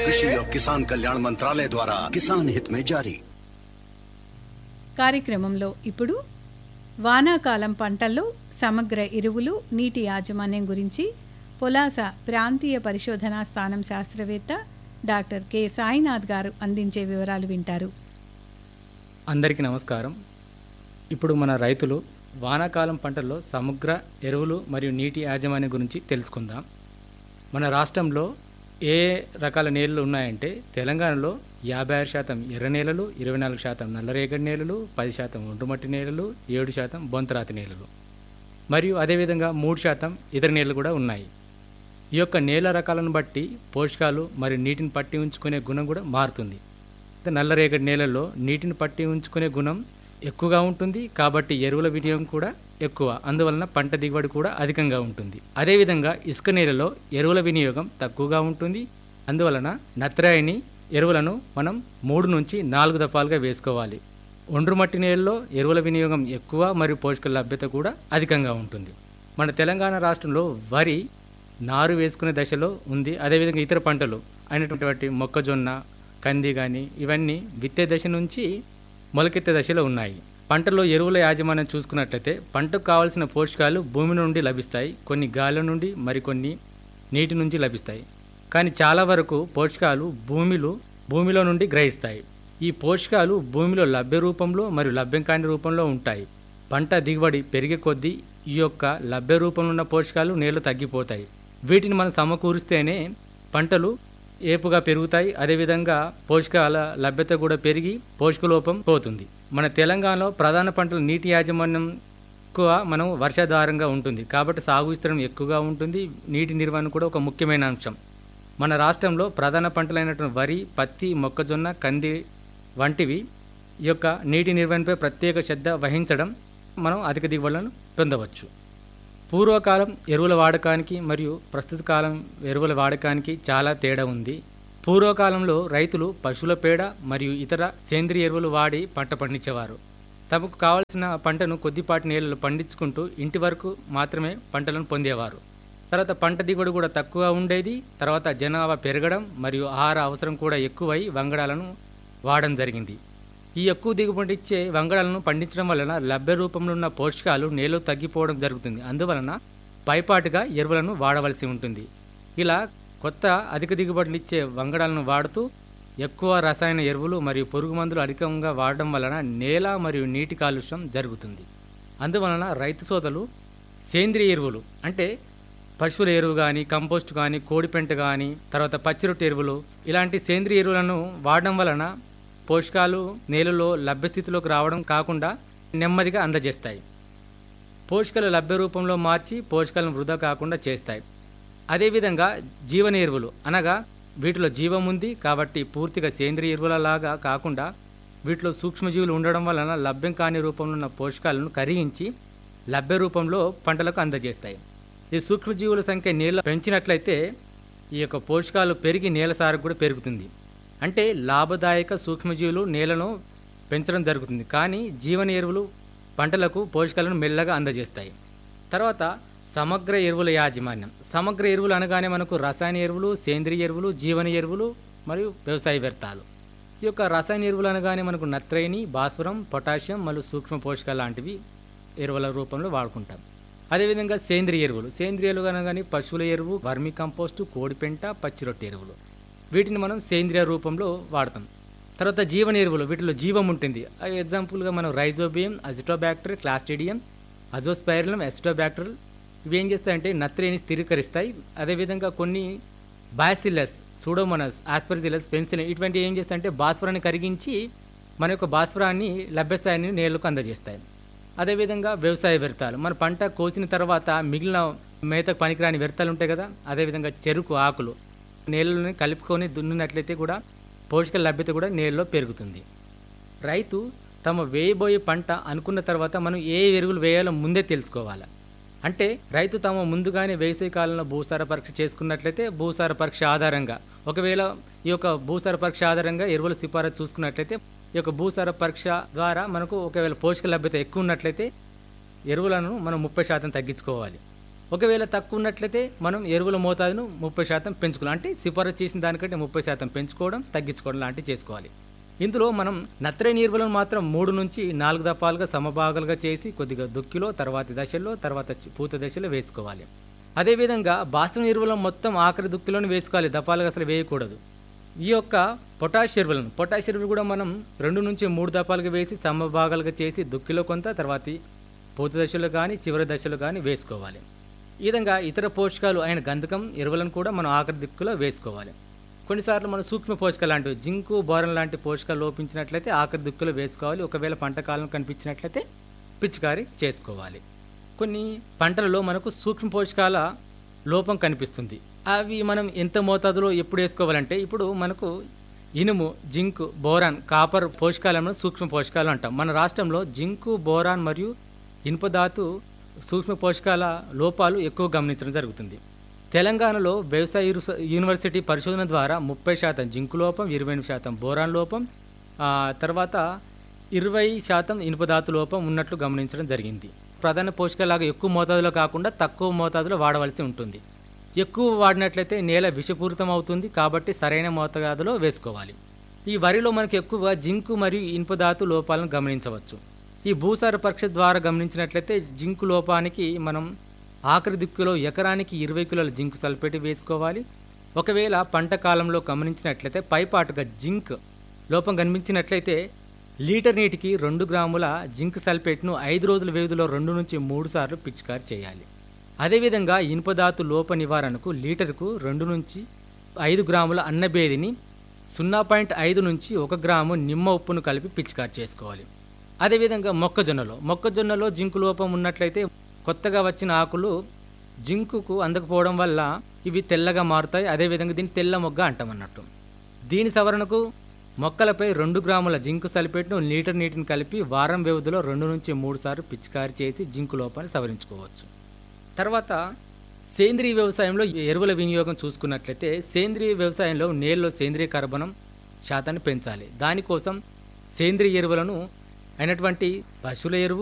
कृषि और किसान कल्याण मंत्रालय द्वारा किसान हित में जारी కార్యక్రమంలో ఇప్పుడు వానాకాలం పంటల్లో సమగ్ర ఎరువులు నీటి యాజమాన్యం గురించి పొలాస ప్రాంతీయ పరిశోధనా స్థానం శాస్త్రవేత్త డాక్టర్ కె సాయినాథ్ గారు అందించే వివరాలు వింటారు అందరికీ నమస్కారం ఇప్పుడు మన రైతులు వానాకాలం పంటల్లో సమగ్ర ఎరువులు మరియు నీటి యాజమాన్యం గురించి తెలుసుకుందాం మన రాష్ట్రంలో ఏ రకాల నేలలు ఉన్నాయంటే తెలంగాణలో యాభై ఆరు శాతం ఎర్ర నేలలు ఇరవై నాలుగు శాతం నల్లరేగడి నేలలు పది శాతం ఒండుమట్టి నేలలు ఏడు శాతం బొంతరాతి నేలలు మరియు అదేవిధంగా మూడు శాతం ఇతర నేలలు కూడా ఉన్నాయి ఈ యొక్క నేల రకాలను బట్టి పోషకాలు మరియు నీటిని పట్టి ఉంచుకునే గుణం కూడా మారుతుంది నల్లరేగడి నేలల్లో నీటిని పట్టి ఉంచుకునే గుణం ఎక్కువగా ఉంటుంది కాబట్టి ఎరువుల వినియోగం కూడా ఎక్కువ అందువలన పంట దిగుబడి కూడా అధికంగా ఉంటుంది అదేవిధంగా ఇసుక నేలలో ఎరువుల వినియోగం తక్కువగా ఉంటుంది అందువలన నత్రాయిని ఎరువులను మనం మూడు నుంచి నాలుగు దఫాలుగా వేసుకోవాలి ఒండ్రు మట్టి నేలలో ఎరువుల వినియోగం ఎక్కువ మరియు పోషకాల లభ్యత కూడా అధికంగా ఉంటుంది మన తెలంగాణ రాష్ట్రంలో వరి నారు వేసుకునే దశలో ఉంది అదేవిధంగా ఇతర పంటలు అయినటువంటి మొక్కజొన్న కంది కానీ ఇవన్నీ విత్తే దశ నుంచి మొలకెత్తే దశలో ఉన్నాయి పంటలో ఎరువుల యాజమాన్యం చూసుకున్నట్లయితే పంటకు కావాల్సిన పోషకాలు భూమి నుండి లభిస్తాయి కొన్ని గాలి నుండి మరికొన్ని నీటి నుంచి లభిస్తాయి కానీ చాలా వరకు పోషకాలు భూమిలో భూమిలో నుండి గ్రహిస్తాయి ఈ పోషకాలు భూమిలో లభ్య రూపంలో మరియు లభ్యం కాని రూపంలో ఉంటాయి పంట దిగుబడి పెరిగే కొద్దీ ఈ యొక్క లభ్య రూపంలో ఉన్న పోషకాలు నేలు తగ్గిపోతాయి వీటిని మనం సమకూరిస్తేనే పంటలు ఏపుగా పెరుగుతాయి అదేవిధంగా పోషకాల లభ్యత కూడా పెరిగి పోషక లోపం పోతుంది మన తెలంగాణలో ప్రధాన పంటలు నీటి యాజమాన్యం ఎక్కువ మనం వర్షాధారంగా ఉంటుంది కాబట్టి సాగు విస్తీర్ణం ఎక్కువగా ఉంటుంది నీటి నిర్వహణ కూడా ఒక ముఖ్యమైన అంశం మన రాష్ట్రంలో ప్రధాన పంటలైనటువంటి వరి పత్తి మొక్కజొన్న కంది వంటివి ఈ యొక్క నీటి నిర్వహణపై ప్రత్యేక శ్రద్ధ వహించడం మనం అధిక దిగుబడులను పొందవచ్చు పూర్వకాలం ఎరువుల వాడకానికి మరియు ప్రస్తుత కాలం ఎరువుల వాడకానికి చాలా తేడా ఉంది పూర్వకాలంలో రైతులు పశువుల పేడ మరియు ఇతర సేంద్రియ ఎరువులు వాడి పంట పండించేవారు తమకు కావలసిన పంటను కొద్దిపాటి నేలలో పండించుకుంటూ ఇంటి వరకు మాత్రమే పంటలను పొందేవారు తర్వాత పంట దిగుబడి కూడా తక్కువ ఉండేది తర్వాత జనాభా పెరగడం మరియు ఆహార అవసరం కూడా ఎక్కువై వంగడాలను వాడడం జరిగింది ఈ ఎక్కువ దిగుబడి ఇచ్చే వంగడాలను పండించడం వలన లభ్య రూపంలో ఉన్న పోషకాలు నేలలో తగ్గిపోవడం జరుగుతుంది అందువలన పైపాటుగా ఎరువులను వాడవలసి ఉంటుంది ఇలా కొత్త అధిక దిగుబడులు ఇచ్చే వంగడాలను వాడుతూ ఎక్కువ రసాయన ఎరువులు మరియు పురుగు మందులు అధికంగా వాడడం వలన నేల మరియు నీటి కాలుష్యం జరుగుతుంది అందువలన రైతు సోదరులు సేంద్రియ ఎరువులు అంటే పశువుల ఎరువు కానీ కంపోస్ట్ కానీ కోడిపెంట కానీ తర్వాత పచ్చిరొట్టు ఎరువులు ఇలాంటి సేంద్రియ ఎరువులను వాడడం వలన పోషకాలు నేలలో లభ్యస్థితిలోకి రావడం కాకుండా నెమ్మదిగా అందజేస్తాయి పోషకాలు లభ్య రూపంలో మార్చి పోషకాలను వృధా కాకుండా చేస్తాయి అదేవిధంగా జీవన ఎరువులు అనగా వీటిలో జీవం ఉంది కాబట్టి పూర్తిగా సేంద్రియ ఎరువులలాగా కాకుండా వీటిలో సూక్ష్మజీవులు ఉండడం వలన లభ్యం కాని రూపంలో ఉన్న పోషకాలను కరిగించి లభ్య రూపంలో పంటలకు అందజేస్తాయి ఈ సూక్ష్మజీవుల సంఖ్య నేల పెంచినట్లయితే ఈ యొక్క పోషకాలు పెరిగి నేల సారకు కూడా పెరుగుతుంది అంటే లాభదాయక సూక్ష్మజీవులు నేలను పెంచడం జరుగుతుంది కానీ జీవన ఎరువులు పంటలకు పోషకాలను మెల్లగా అందజేస్తాయి తర్వాత సమగ్ర ఎరువుల యాజమాన్యం సమగ్ర ఎరువులు అనగానే మనకు రసాయన ఎరువులు సేంద్రియ ఎరువులు జీవన ఎరువులు మరియు వ్యవసాయ వ్యర్థాలు ఈ యొక్క రసాయన ఎరువులు అనగానే మనకు నత్రైని భాస్వరం పొటాషియం మరియు సూక్ష్మ పోషకాలు లాంటివి ఎరువుల రూపంలో వాడుకుంటాం అదేవిధంగా సేంద్రియ ఎరువులు సేంద్రియ ఎరువులు అనగానే పశువుల ఎరువు వర్మి కంపోస్టు కోడిపెంట పచ్చిరొట్టె ఎరువులు వీటిని మనం సేంద్రియ రూపంలో వాడతాం తర్వాత జీవన ఎరువులు వీటిలో జీవం ఉంటుంది అవి ఎగ్జాంపుల్గా మనం రైజోబియం అజిటోబ్యాక్టర్ క్లాస్టిడియం అజోస్పైరలం ఎస్టోబ్యాక్టర్ ఇవి ఏం చేస్తాయంటే నత్రేని స్థిరీకరిస్తాయి అదేవిధంగా కొన్ని బాసిల్లస్ సూడోమోనస్ ఆస్పర్జిలస్ పెన్సిల్ ఇటువంటి ఏం చేస్తాయంటే భాస్వరాన్ని కరిగించి మన యొక్క భాస్వరాన్ని లభ్యస్థాయిని నేలకు అందజేస్తాయి అదేవిధంగా వ్యవసాయ వ్యర్థాలు మన పంట కోసిన తర్వాత మిగిలిన మేతకు పనికిరాని వ్యర్థాలు ఉంటాయి కదా అదేవిధంగా చెరుకు ఆకులు నేలలోనే కలుపుకొని దున్నినట్లయితే కూడా పోషక లభ్యత కూడా నేలలో పెరుగుతుంది రైతు తమ వేయబోయే పంట అనుకున్న తర్వాత మనం ఏ ఎరువులు వేయాలో ముందే తెలుసుకోవాలి అంటే రైతు తమ ముందుగానే వేసవి కాలంలో భూసార పరీక్ష చేసుకున్నట్లయితే భూసార పరీక్ష ఆధారంగా ఒకవేళ ఈ యొక్క భూసార పరీక్ష ఆధారంగా ఎరువుల సిఫారసు చూసుకున్నట్లయితే ఈ యొక్క భూసార పరీక్ష ద్వారా మనకు ఒకవేళ పోషక లభ్యత ఎక్కువ ఉన్నట్లయితే ఎరువులను మనం ముప్పై శాతం తగ్గించుకోవాలి ఒకవేళ తక్కువ ఉన్నట్లయితే మనం ఎరువుల మోతాదును ముప్పై శాతం పెంచుకోవాలి అంటే సిఫారసు చేసిన దానికంటే ముప్పై శాతం పెంచుకోవడం తగ్గించుకోవడం లాంటివి చేసుకోవాలి ఇందులో మనం నత్రజని ఎరువులను మాత్రం మూడు నుంచి నాలుగు దఫాలుగా సమభాగాలుగా చేసి కొద్దిగా దుక్కిలో తర్వాతి దశల్లో తర్వాత చి- పూత దశలో వేసుకోవాలి అదేవిధంగా బాస్టన్ ఎరువులను మొత్తం ఆఖరి దుక్కిలోనే వేసుకోవాలి దఫాలుగా అసలు వేయకూడదు ఈ యొక్క పొటాష్ ఎరువులను పొటాష్ ఎరువులు కూడా మనం రెండు నుంచి మూడు దఫాలుగా వేసి సమభాగాలుగా చేసి దుక్కిలో కొంత తర్వాతి పూత దశలో కానీ చివరి దశలో కానీ వేసుకోవాలి ఈ విధంగా ఇతర పోషకాలు అయిన గంధకం ఎరువులను కూడా మనం ఆఖరి దిక్కులో వేసుకోవాలి కొన్నిసార్లు మనం సూక్ష్మ పోషకాలు లాంటివి జింకు బోరన్ లాంటి పోషకాలు లోపించినట్లయితే ఆఖరి దిక్కులో వేసుకోవాలి ఒకవేళ పంట కాలం కనిపించినట్లయితే పిచికారీ చేసుకోవాలి కొన్ని పంటలలో మనకు సూక్ష్మ పోషకాల లోపం కనిపిస్తుంది అవి మనం ఎంత మోతాదులో ఎప్పుడు వేసుకోవాలంటే ఇప్పుడు మనకు ఇనుము జింక్ బోరాన్ కాపర్ పోషకాలను సూక్ష్మ పోషకాలు అంటాం మన రాష్ట్రంలో జింకు బోరాన్ మరియు ఇనుపధాతు సూక్ష్మ పోషకాల లోపాలు ఎక్కువ గమనించడం జరుగుతుంది తెలంగాణలో వ్యవసాయ యూరు- యూనివర్సిటీ పరిశోధన ద్వారా ముప్పై శాతం జింకు లోపం ఇరవై ఎనిమిది శాతం బోరాన్ లోపం ఆ, తర్వాత ఇరవై శాతం ఇనుపధాతు లోపం ఉన్నట్లు గమనించడం జరిగింది ప్రధాన పోషకాలాగా ఎక్కువ మోతాదులో కాకుండా తక్కువ మోతాదులో వాడవలసి ఉంటుంది ఎక్కువ వాడినట్లయితే నేల విషపూరితం అవుతుంది కాబట్టి సరైన మోతాదులో వేసుకోవాలి ఈ వరిలో మనకు ఎక్కువగా జింకు మరియు ఇనుపధాతు లోపాలను గమనించవచ్చు ఈ భూసార పరీక్ష ద్వారా గమనించినట్లయితే జింకు లోపానికి మనం ఆఖరి దిక్కులో ఎకరానికి ఇరవై కిలోల జింకు సల్ఫేట్ వేసుకోవాలి ఒకవేళ పంట కాలంలో గమనించినట్లయితే పైపాటుగా జింక్ లోపం కనిపించినట్లయితే లీటర్ నీటికి రెండు గ్రాముల జింక్ సల్ఫేట్ను ఐదు రోజుల వ్యవధిలో రెండు నుంచి మూడు సార్లు పిచికారి చేయాలి అదేవిధంగా ఇనుపధాతు లోప నివారణకు లీటర్కు రెండు నుంచి ఐదు గ్రాముల అన్నబేదిని సున్నా పాయింట్ ఐదు నుంచి ఒక గ్రాము నిమ్మ ఉప్పును కలిపి పిచికారి చేసుకోవాలి అదేవిధంగా మొక్కజొన్నలో మొక్కజొన్నలో జింకు లోపం ఉన్నట్లయితే కొత్తగా వచ్చిన ఆకులు జింకుకు అందకపోవడం వల్ల ఇవి తెల్లగా మారుతాయి అదేవిధంగా దీన్ని తెల్ల మొగ్గ అంటామన్నట్టు దీని సవరణకు మొక్కలపై రెండు గ్రాముల జింకు సల్ఫేట్ను లీటర్ నీటిని కలిపి వారం వ్యవధిలో రెండు నుంచి మూడు సార్లు పిచికారి చేసి జింకు లోపాన్ని సవరించుకోవచ్చు తర్వాత సేంద్రీయ వ్యవసాయంలో ఎరువుల వినియోగం చూసుకున్నట్లయితే సేంద్రీయ వ్యవసాయంలో నేలలో సేంద్రీయ కర్బనం శాతాన్ని పెంచాలి దానికోసం సేంద్రీయ ఎరువులను అయినటువంటి పశువుల ఎరువు